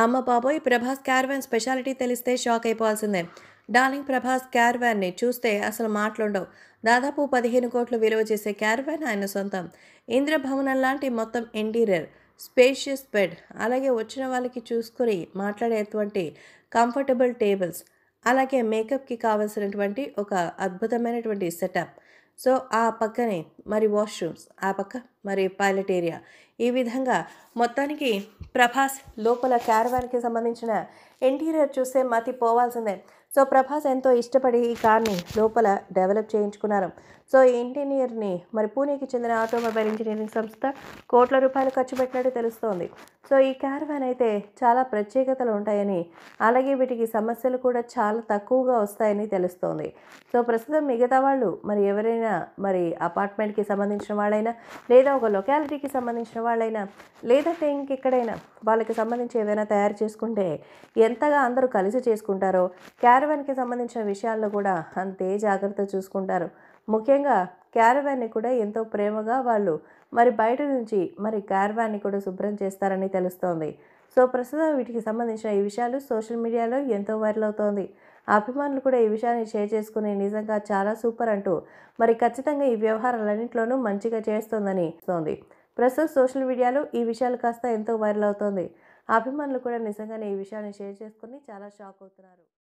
అమ్మ బాబోయ్ Prabhas caravan speciality తెలిస్తే షాక్ అయిపోవాల్సిందే డార్లింగ్ ప్రభాస్ క్యారవాన్ని చూస్తే అసలు మాటలుండవు దాదాపు పదిహేను కోట్లు విలువ చేసే క్యారవాన్ ఆయన సొంతం ఇంద్రభవనం లాంటి మొత్తం ఇంటీరియర్ స్పేషియస్ బెడ్ అలాగే వచ్చిన వాళ్ళకి చూసుకొని మాట్లాడేటువంటి కంఫర్టబుల్ టేబుల్స్ అలాగే మేకప్కి కావాల్సినటువంటి ఒక అద్భుతమైనటువంటి సెటప్ సో ఆ పక్కనే మరి వాష్రూమ్స్ ఆ పక్క మరి పైలట్ ఏరియా ఈ విధంగా మొత్తానికి ప్రభాస్ లోపల క్యారవాన్కి సంబంధించిన ఇంటీరియర్ చూస్తే మతి పోవాల్సిందే సో ప్రభాస్ ఎంతో ఇష్టపడి ఈ కార్ని లోపల డెవలప్ చేయించుకున్నారు సో ఈ ఇంటీరియర్ని మరి పూణేకి చెందిన ఆటోమొబైల్ ఇంజనీరింగ్ సంస్థ కోట్ల రూపాయలు ఖర్చు పెట్టినట్టు తెలుస్తోంది సో ఈ క్యారవాన్ అయితే చాలా ప్రత్యేకతలు ఉంటాయని అలాగే వీటికి సమస్యలు కూడా చాలా తక్కువగా వస్తాయని తెలుస్తోంది సో ప్రస్తుతం మిగతా వాళ్ళు మరి ఎవరైనా మరి అపార్ట్మెంట్కి సంబంధించిన వాళ్ళైనా లేదా ఒక లొకాలిటీకి సంబంధించిన వాళ్ళైనా లేదంటే ఇంకెక్కడైనా వాళ్ళకి సంబంధించి ఏదైనా తయారు చేసుకుంటే ఎంతగా అందరూ కలిసి చేసుకుంటారో క్యారవాన్కి సంబంధించిన విషయాల్లో కూడా అంతే జాగ్రత్త చూసుకుంటారు ముఖ్యంగా క్యారవాన్ని కూడా ఎంతో ప్రేమగా వాళ్ళు మరి బయట నుంచి మరి క్యారవాన్ని కూడా శుభ్రం చేస్తారని తెలుస్తోంది సో ప్రస్తుతం వీటికి సంబంధించిన ఈ విషయాలు సోషల్ మీడియాలో ఎంతో వైరల్ అవుతోంది అభిమానులు కూడా ఈ విషయాన్ని షేర్ చేసుకుని నిజంగా చాలా సూపర్ అంటూ మరి ఖచ్చితంగా ఈ వ్యవహారాలన్నింటిలోనూ మంచిగా చేస్తోందని తోంది ప్రస్తుతం సోషల్ మీడియాలో ఈ విషయాలు కాస్త ఎంతో వైరల్ అవుతోంది అభిమానులు కూడా నిజంగానే ఈ విషయాన్ని షేర్ చేసుకుని చాలా షాక్ అవుతున్నారు